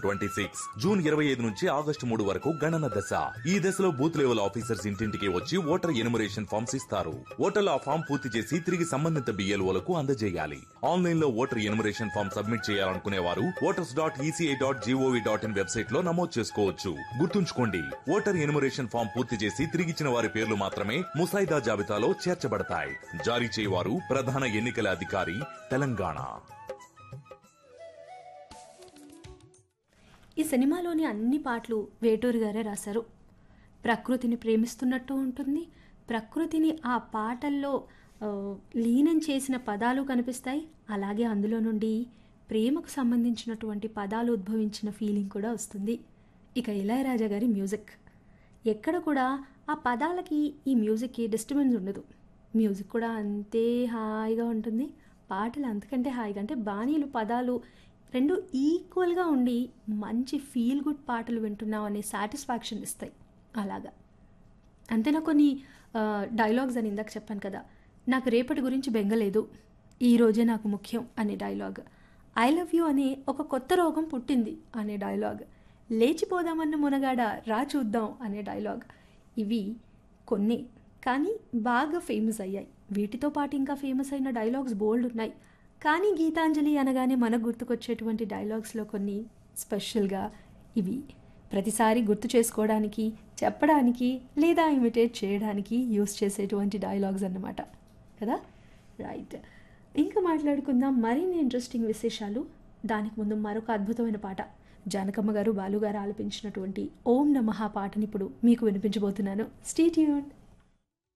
thousand twenty six June ఇరవై ఐదు నుంచి ఆగస్టు మూడు వరకు గణన దశ ఈ దశలో బూత్ లెవెల్ ఆఫీసర్స్ ఇంటింటికి వచ్చి ఓటర్ ఎనుమరేషన్ ఫామ్స్ ఇస్తారు ఓటర్లు ఆ ఫామ్ పూర్తి చేసి తిరిగి సంబంధిత బిఎల్ఓలకు అందజేయాలి ఆన్లైన్ లో ఓటర్ ఎనుమరేషన్ ఫామ్ సబ్మిట్ చేయాలనుకునే వారు voters dot ECI dot gov dot in website లో నమోదు చేసుకోవచ్చు గుర్తుంచుకోండి ఓటర్ ఎనుమరేషన్ ఫామ్ పూర్తి చేసి తిరిగిచ్చిన వారి పేర్లు మాత్రమే ముసాయిదా జాబితాలో చేర్చబడతాయి జారీ చేయవారు ప్రధాన ఎన్నికల అధికారి తెలంగాణ ఈ సినిమాలోని అన్ని పాటలు వేటూరు గారే రాశారు ప్రకృతిని ప్రేమిస్తున్నట్టు ఉంటుంది ప్రకృతిని ఆ పాటల్లో ఆ, లీనం చేసిన పదాలు కనిపిస్తాయి అలాగే అందులో నుండి ప్రేమకు సంబంధించినటువంటి పదాలు ఉద్భవించిన ఫీలింగ్ కూడా వస్తుంది ఇక ఇళయరాజా గారి మ్యూజిక్ ఎక్కడ కూడా ఆ పదాలకి ఈ మ్యూజిక్కి డిస్టర్బెన్స్ ఉండదు మ్యూజిక్ కూడా అంతే హాయిగా ఉంటుంది పాటలు అంతకంటే హాయిగా అంటే బాణీలు పదాలు రెండు ఈక్వల్గా ఉండి మంచి ఫీల్ గుడ్ పాటలు వింటున్నాం అనే సాటిస్ఫాక్షన్ ఇస్తాయి అలాగా అంతేనా కొన్ని డైలాగ్స్ అని ఇందాక చెప్పాను కదా నాకు రేపటి గురించి బెంగలేదు ఈ రోజే నాకు ముఖ్యం అనే డైలాగ్ ఐ లవ్ యూ అనే ఒక కొత్త రోగం పుట్టింది అనే డైలాగ్ లేచిపోదామన్న మునగాడ రా చూద్దాం అనే డైలాగ్ ఇవి కొన్ని కానీ బాగా ఫేమస్ అయ్యాయి వీటితో పాటు ఇంకా ఫేమస్ అయిన డైలాగ్స్ బోల్డ్ ఉన్నాయి కానీ గీతాంజలి అనగానే మనకు గుర్తుకొచ్చేటువంటి డైలాగ్స్లో కొన్ని స్పెషల్గా ఇవి ప్రతిసారి గుర్తు చేసుకోవడానికి చెప్పడానికి లేదా ఇమిటేట్ చేయడానికి యూస్ చేసేటువంటి డైలాగ్స్ అన్నమాట కదా రైట్ ఇంకా మాట్లాడుకుందాం మరిన్ని ఇంట్రెస్టింగ్ విశేషాలు దానికి ముందు మరొక అద్భుతమైన పాట జానకమ్మ గారు బాలు గారు ఆలపించినటువంటి ఓం నమః పాటని ఇప్పుడు మీకు వినిపించబోతున్నాను స్టీ ట్యూన్